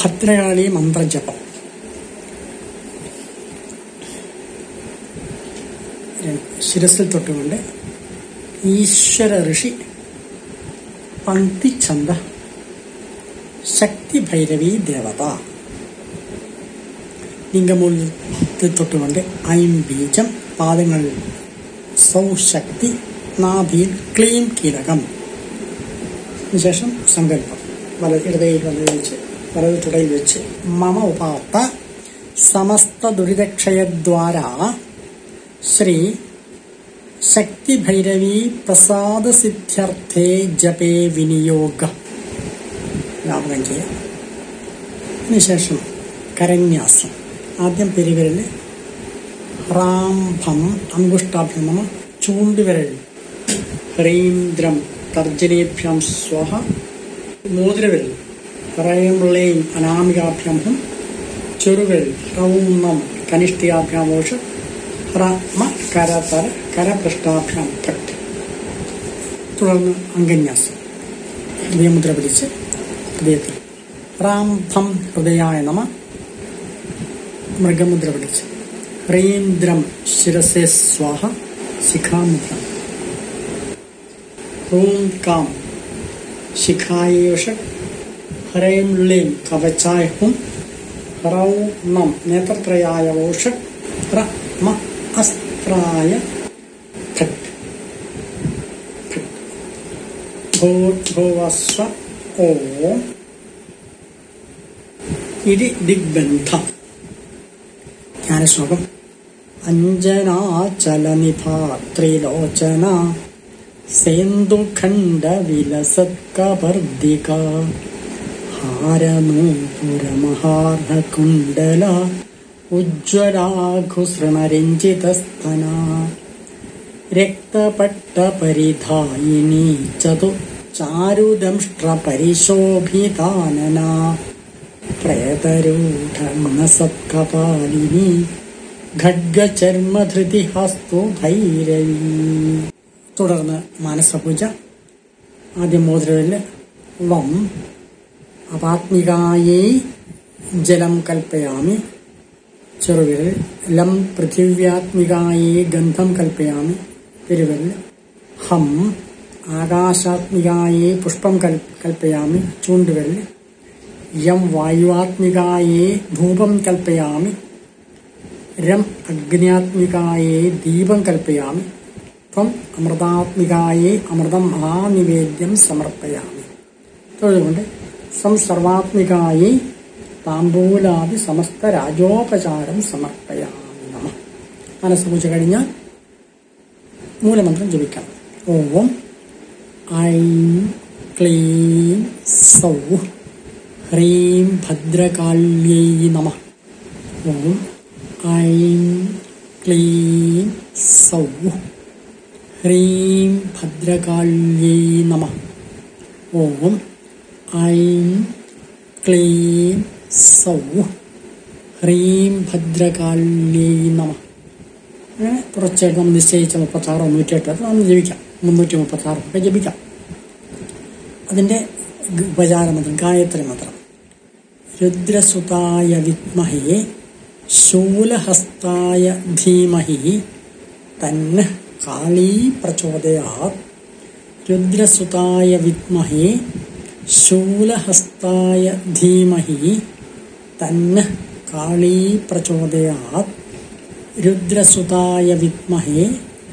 ഭദ്രകാളി മന്ത്രജപം ശിരസിൽ തൊട്ടുകൊണ്ട് ഈശ്വര ഋഷി പങ്ക്തിഛന്ദ ശക്തി ഭൈരവി ദേവത ലിംഗമൂലത്തിൽ തൊട്ടുകൊണ്ട് ഐം ബീജം പാദങ്ങളിൽ സൗശക്തി നാഭിയിൽ ക്ലീം കീലകം അതിനുശേഷം സങ്കല്പം വല ഇടതയിൽ വലത് വെച്ച് വലത് തുടയിൽ വെച്ച് മമ ഉപാത്ത സമസ്ത ദുരിതക്ഷയദ്വാര ശ്രീ ശക്തി ഭൈരവി പ്രസാദ സിദ്ധ്യർത്ഥേ ജപേ വിനിയോഗ ലാഭകം ചെയ്യാം അതിനുശേഷം കരന്യാസം ആദ്യം പെരുവിരല് റാംഭം അങ്കുഷ്ടാഭ്യം നമ ചൂണ്ടുവിരൽ ഹ്രീന്ദ്രം തർജനേഭ്യം സ്വഹ മോതിരവിരൽ ഹ്രയം ളേം അനാമികാഭ്യം ഹും ചെറുവിരൽ ഹ്രൗം നം കനിഷ്ഠികാഭ്യാം ഓഷ ഹ്രമ കരതര കരപൃഷ്ടാഭ്യാം ഭട്ട് തുടർന്ന് അംഗന്യാസം ഹൃദയമുദ്ര പിടിച്ച് ഹൃദയത്തിൽ റാം ഭം ഹൃദയായ നമ മൃഗമുദ്ര പിടിച്ച് ഹ്രീന്ദ്രം ശിരസേ സ്വാഹ ശിഖാമുദ്ര ഹൂം കാം ശിഖായേഷ ഹ്രൈം ളീം കവചായ ഹും ഹ്രൗ നം നേത്രത്രയായ ഓഷ ഹ്ര മ അസ്ത്രായ ഫട്ട് ഭൂർഭുവസ്വ ഓം ഇതി ദിഗ്ബന്ധ ജ്ഞാനശ്ലോകം അഞ്ജനാചലനിഭാത്രിലോചന സേന്ദുഖണ്ഡവിലസത്കവർദിക ഹാരനൂപുരമഹാർഹകുണ്ടല ഉജ്ജ്വലാഘുസൃണരഞ്ജിതസ്തന രക്തപട്ടപരിധായിനി ചതു ചാരുദംഷ്ട്രപരിശോഭിതാനന പ്രേതരൂഢഗുണസത്കപാലിനി ഖഡ്ഗചർമ്മധൃതി ഹസ്തു ഭൈരവി തുടർന്ന് മാനസപൂജ ആദ്യം മോതിരവില് വം അപാത്മികായൈ ജലം കൽപ്പയാമി ചെറുവിരൽ ലം പൃഥിവ്യാത്മികായൈ ഗന്ധം കൽപ്പയാമി തിരുവിരൽ ഹം ആകാശാത്മികായൈ പുഷ്പം കൽ കൽപ്പയാമി ചൂണ്ടുവിരൽ യം വായുവാത്മികായേ ധൂപം കൽപ്പയാമി രം അഗ്നിയാത്മികായേ ദീപം കൽപ്പയാമി ത്വം അമൃതാത്മികായേ അമൃതം മഹാനിവേദ്യം സമർപ്പയാമി തൊഴുകൊണ്ട് സം സർവാത്മികായേ താമ്പൂലാദി സമസ്ത രാജോപചാരം സമർപ്പയാമി നമ മനസ്സുപൂജ കഴിഞ്ഞാൽ മൂലമന്ത്രം ജപിക്കണം ഓം ഐം ക്ലീം സൗ ഹ്രീം ഭദ്രകാള്യൈ നമ ഓം ഐം ക്ലീം സൗ ഹ്രീം ഭദ്രകാള്യൈ നമ ഓം ഐം ക്ലീം സൗ ഹ്രീം ഭദ്രകാള്യൈ നമ അങ്ങനെ കുറച്ചായിട്ട് നമ്മൾ നിശ്ചയിച്ച മുപ്പത്താറോ നൂറ്റിയെട്ടോ അത് നമ്മൾ ജപിക്കാം മുന്നൂറ്റി മുപ്പത്താറോ ഒക്കെ ജപിക്കാം അതിൻ്റെ ഉപചാരമന്ത്രം ഗായത്രി മന്ത്രം രുദ്രസുതായ വിദ്മഹേ ശൂലഹസ്തായ ധീമഹി തന്ന കാളീ പ്രചോദയാത് രുദ്രസുതായ വിദ്മഹേ ശൂലഹസ്തായ ധീമഹി തന്ന കാളീ പ്രചോദയാത് രുദ്രസുതായ വിദ്മഹേ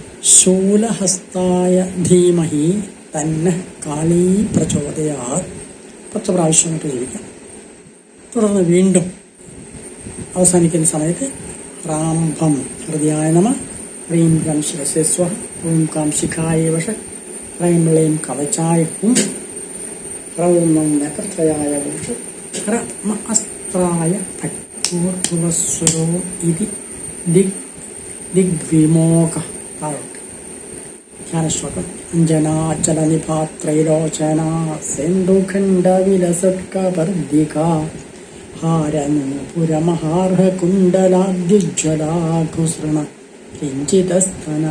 ശൂലഹസ്തായ ധീമഹി തന്നെ കാളീ പ്രചോദയാത് പത്ത് പ്രാവശ്യം കൊണ്ട് ജീവിക്കാം തുടർന്ന് വീണ്ടും അവസാനിക്കുന്ന സമയത്ത് റാംഭം ഹൃദയായ നമ ഹ്രീം കം ശിരസേസ്വ ഓം കാം ശിഖായ വഷ ഹ്രൈം ളൈം കവചായ ഹും ഹ്രൗം നം നേത്രത്രയായ വഷ ഹ്ര മ അസ്ത്രായ ഭൂർഭുവസ്വരോ ഇതി ദിഗ് ദിഗ്വിമോക താഴോട്ട് ജ്ഞാനശ്ലോകം അഞ്ജനാചലനിപാത്രൈലോചന സെന്ദുഖണ്ഡവിലസത്കവർദിക ഹാരനൂപുരമഹാർഹകുണ്ടലാദ്യുജ്വലാഘുസൃണ കിഞ്ചിതസ്തന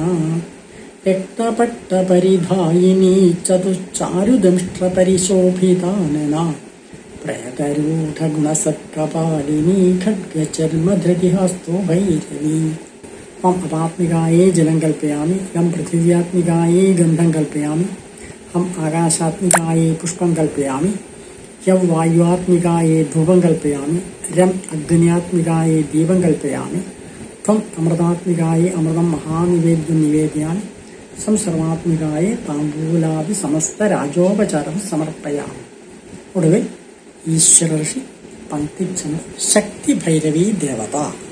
രക്തപട്ടപരിധായിനി ചതുച്ചാരുദംഷ്ട്രപരിശോഭിതാനന പ്രേതരൂഢഗുണസത്കപാലിനി ഖഡ്ഗചർമ്മധൃതിഹസ്തോ ഭൈരവി ത്വം അപാത്മികായേ ജലം കൽപ്പയാമി യം പൃഥിവ്യാത്മികായേ ഗന്ധം കൽപ്പയാമി ഹം ആകാശാത്മികായേ പുഷ്പം കൽപ്പയാമി യം വായുവാത്മികായേ ധൂപം കൽപ്പയാമി രം അഗ്നിയാത്മികായേ ദീപം കൽപ്പയാമി ത്വം അമൃതാത്മികായേ അമൃതം മഹാനിവേദ്യം നിവേദയാമി സംസർവാത്മികായേ താമ്പൂലാദി സമസ്ത രാജോപചാരം സമർപ്പയാമി ഒടുവിൽ ഈശ്വര ഋഷി പങ്ക്തിച്ചന ശക്തി ഭൈരവി ദേവത